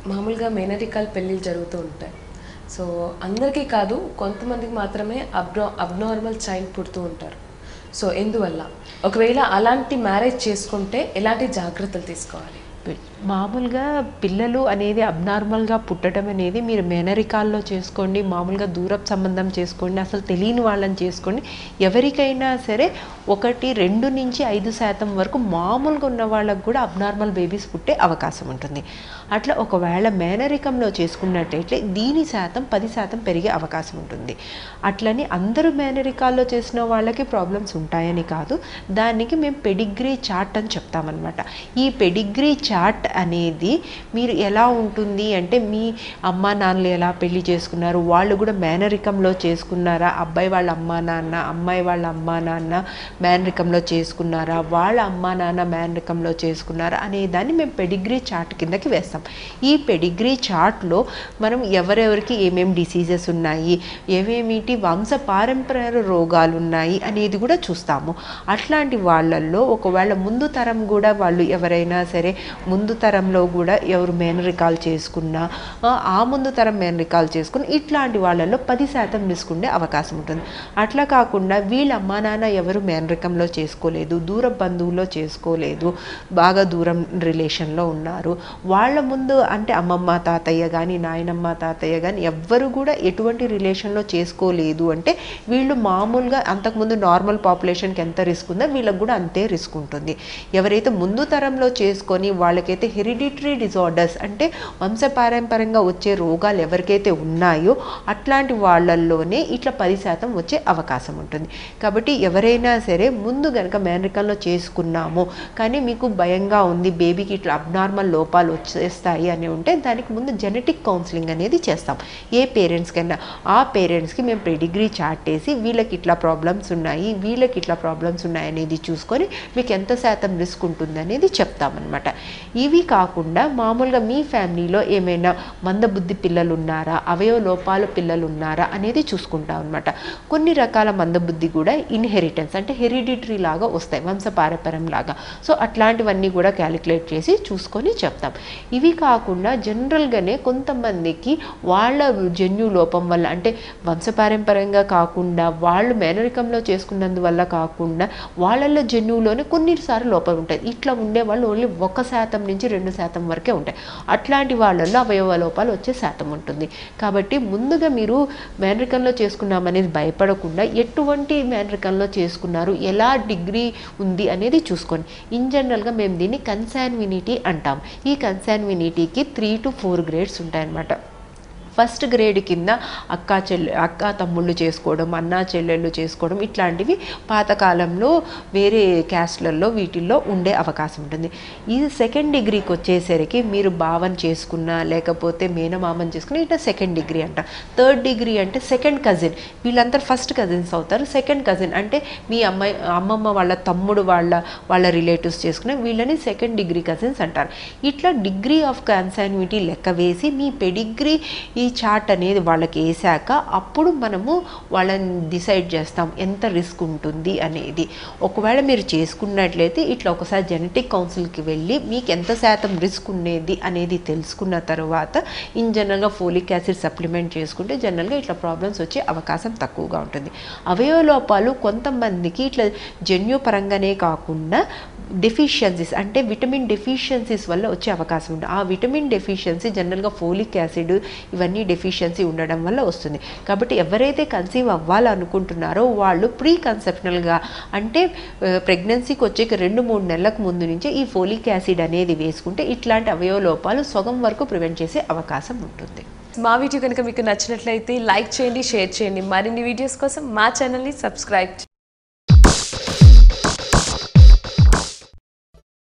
మామూలుగా మేనరికాలు పెళ్ళిళ్ళు జరుగుతూ ఉంటాయి సో అందరికీ కాదు కొంతమందికి మాత్రమే అబ్నో అబ్నార్మల్ చైల్డ్ పుడుతూ ఉంటారు సో ఎందువల్ల ఒకవేళ అలాంటి మ్యారేజ్ చేసుకుంటే ఎలాంటి జాగ్రత్తలు తీసుకోవాలి పి- మామూలుగా పిల్లలు అనేది అబ్నార్మల్గా పుట్టడం అనేది మీరు మేనరికాల్లో చేసుకోండి మామూలుగా దూరపు సంబంధం చేసుకోండి అసలు తెలియని వాళ్ళని చేసుకోండి ఎవరికైనా సరే ఒకటి రెండు నుంచి ఐదు శాతం వరకు మామూలుగా ఉన్న వాళ్ళకు కూడా అబ్నార్మల్ బేబీస్ పుట్టే అవకాశం ఉంటుంది అట్లా ఒకవేళ మేనరికంలో చేసుకున్నట్టయితే దీని శాతం పది శాతం పెరిగే అవకాశం ఉంటుంది అట్లని అందరూ మేనరికాల్లో చేసిన వాళ్ళకి ప్రాబ్లమ్స్ ఉంటాయని కాదు దానికి మేము పెడిగ్రీ చార్ట్ అని చెప్తామన్నమాట ఈ పెడిగ్రీ చార్ట్ అనేది మీరు ఎలా ఉంటుంది అంటే మీ అమ్మా నాన్నలు ఎలా పెళ్లి చేసుకున్నారు వాళ్ళు కూడా మేనరికంలో చేసుకున్నారా అబ్బాయి వాళ్ళ అమ్మా నాన్న అమ్మాయి వాళ్ళ అమ్మా నాన్న మేనరికంలో చేసుకున్నారా వాళ్ళ అమ్మా నాన్న మేనరికంలో చేసుకున్నారా అనే దాన్ని మేము పెడిగ్రీ చార్ట్ కిందకి వేస్తాం ఈ పెడిగ్రీ చార్ట్లో మనం ఎవరెవరికి ఏమేమి డిసీజెస్ ఉన్నాయి ఏమేమిటి వంశ పారంపర్య రోగాలు ఉన్నాయి అనేది కూడా చూస్తాము అట్లాంటి వాళ్ళల్లో ఒకవేళ ముందు తరం కూడా వాళ్ళు ఎవరైనా సరే ముందు తరంలో కూడా ఎవరు మేనరికాలు చేసుకున్నా ఆ, ఆ ముందు తరం మేనరికాలు చేసుకుని ఇట్లాంటి వాళ్ళల్లో పది శాతం రిస్క్ ఉండే అవకాశం ఉంటుంది అట్లా కాకుండా వీళ్ళ అమ్మా నాన్న ఎవరు మేనరికంలో చేసుకోలేదు దూర బంధువుల్లో చేసుకోలేదు బాగా దూరం రిలేషన్లో ఉన్నారు వాళ్ళ ముందు అంటే అమ్మమ్మ తాతయ్య కానీ నాయనమ్మ తాతయ్య కానీ ఎవ్వరు కూడా ఎటువంటి రిలేషన్లో చేసుకోలేదు అంటే వీళ్ళు మామూలుగా అంతకుముందు నార్మల్ పాపులేషన్కి ఎంత రిస్క్ ఉందో వీళ్ళకి కూడా అంతే రిస్క్ ఉంటుంది ఎవరైతే ముందు తరంలో చేసుకొని వాళ్ళకైతే హెరిడిటరీ డిజార్డర్స్ అంటే వంశపారంపర్యంగా వచ్చే రోగాలు ఎవరికైతే ఉన్నాయో అట్లాంటి వాళ్ళల్లోనే ఇట్లా పది శాతం వచ్చే అవకాశం ఉంటుంది కాబట్టి ఎవరైనా సరే ముందు కనుక మేనరికంలో చేసుకున్నాము కానీ మీకు భయంగా ఉంది బేబీకి ఇట్లా అబ్నార్మల్ లోపాలు వచ్చేస్తాయి అని ఉంటే దానికి ముందు జెనెటిక్ కౌన్సిలింగ్ అనేది చేస్తాం ఏ పేరెంట్స్ కన్నా ఆ పేరెంట్స్కి మేము ప్రెడిగ్రీ చార్ట్ వేసి వీళ్ళకి ఇట్లా ప్రాబ్లమ్స్ ఉన్నాయి వీళ్ళకి ఇట్లా ప్రాబ్లమ్స్ ఉన్నాయి అనేది చూసుకొని మీకు ఎంత శాతం రిస్క్ ఉంటుంది అనేది చెప్తామన్నమాట ఇవి కాకుండా మామూలుగా మీ ఫ్యామిలీలో ఏమైనా మందబుద్ధి పిల్లలు ఉన్నారా అవయవ లోపాల పిల్లలు ఉన్నారా అనేది చూసుకుంటాం అనమాట కొన్ని రకాల మందబుద్ధి కూడా ఇన్హెరిటెన్స్ అంటే హెరిడిటరీ లాగా వస్తాయి వంశపారపర్యం లాగా సో అట్లాంటివన్నీ కూడా క్యాలిక్యులేట్ చేసి చూసుకొని చెప్తాం ఇవి కాకుండా జనరల్గానే కొంతమందికి వాళ్ళ జన్యు లోపం వల్ల అంటే వంశపారంపర్యంగా కాకుండా వాళ్ళు మేనరికంలో చేసుకున్నందువల్ల కాకుండా వాళ్ళల్లో జన్యువులోనే కొన్నిసార్లు లోపం ఉంటాయి ఇట్లా ఉండే వాళ్ళు ఓన్లీ ఒక శాతం నుంచి రెండు శాతం వరకే ఉంటాయి అట్లాంటి వాళ్ళల్లో అవయవ లోపాలు వచ్చే శాతం ఉంటుంది కాబట్టి ముందుగా మీరు మేనరికంలో చేసుకున్నామనేది భయపడకుండా ఎటువంటి మేనరికంలో చేసుకున్నారు ఎలా డిగ్రీ ఉంది అనేది చూసుకోండి ఇన్ జనరల్గా మేము దీన్ని కన్సాన్వినిటీ అంటాం ఈ కన్సాన్వినిటీకి త్రీ టు ఫోర్ గ్రేడ్స్ ఉంటాయన్నమాట ఫస్ట్ గ్రేడ్ కింద అక్క చెల్లె అక్క తమ్ముళ్ళు చేసుకోవడం అన్నా చెల్లెళ్ళు చేసుకోవడం ఇట్లాంటివి పాతకాలంలో వేరే క్యాస్ట్లలో వీటిల్లో ఉండే అవకాశం ఉంటుంది ఈ సెకండ్ డిగ్రీకి వచ్చేసరికి మీరు భావన చేసుకున్నా లేకపోతే మేనమామని చేసుకున్నా ఇట్లా సెకండ్ డిగ్రీ అంట థర్డ్ డిగ్రీ అంటే సెకండ్ కజిన్ వీళ్ళందరూ ఫస్ట్ కజిన్స్ అవుతారు సెకండ్ కజిన్ అంటే మీ అమ్మాయి అమ్మమ్మ వాళ్ళ తమ్ముడు వాళ్ళ వాళ్ళ రిలేటివ్స్ చేసుకునే వీళ్ళని సెకండ్ డిగ్రీ కజిన్స్ అంటారు ఇట్లా డిగ్రీ ఆఫ్ కన్సాన్విటీ లెక్క వేసి మీ పెడిగ్రీ ఈ చార్ట్ అనేది వాళ్ళకి వేసాక అప్పుడు మనము వాళ్ళని డిసైడ్ చేస్తాం ఎంత రిస్క్ ఉంటుంది అనేది ఒకవేళ మీరు చేసుకున్నట్లయితే ఇట్లా ఒకసారి జెనెటిక్ కౌన్సిల్కి వెళ్ళి మీకు ఎంత శాతం రిస్క్ ఉండేది అనేది తెలుసుకున్న తర్వాత ఇన్ జనరల్గా ఫోలిక్ యాసిడ్ సప్లిమెంట్ చేసుకుంటే జనరల్గా ఇట్లా ప్రాబ్లమ్స్ వచ్చే అవకాశం తక్కువగా ఉంటుంది అవయవ లోపాలు కొంతమందికి ఇట్లా జన్యుపరంగానే కాకుండా డెఫిషియన్సీస్ అంటే విటమిన్ డెఫిషియన్సీస్ వల్ల వచ్చే అవకాశం ఉంటుంది ఆ విటమిన్ డెఫిషియన్సీ జనరల్గా ఫోలిక్ యాసిడ్ ఇవన్నీ డెఫిషియన్సీ ఉండడం వల్ల వస్తుంది కాబట్టి ఎవరైతే కన్సీవ్ అవ్వాలనుకుంటున్నారో వాళ్ళు ప్రీ కన్సెప్షనల్గా అంటే ప్రెగ్నెన్సీకి వచ్చే రెండు మూడు నెలలకు ముందు నుంచే ఈ ఫోలిక్ యాసిడ్ అనేది వేసుకుంటే ఇట్లాంటి అవయవ లోపాలు సగం వరకు ప్రివెంట్ చేసే అవకాశం ఉంటుంది మా వీడియో కనుక మీకు నచ్చినట్లయితే లైక్ చేయండి షేర్ చేయండి మరిన్ని వీడియోస్ కోసం మా ఛానల్ని సబ్స్క్రైబ్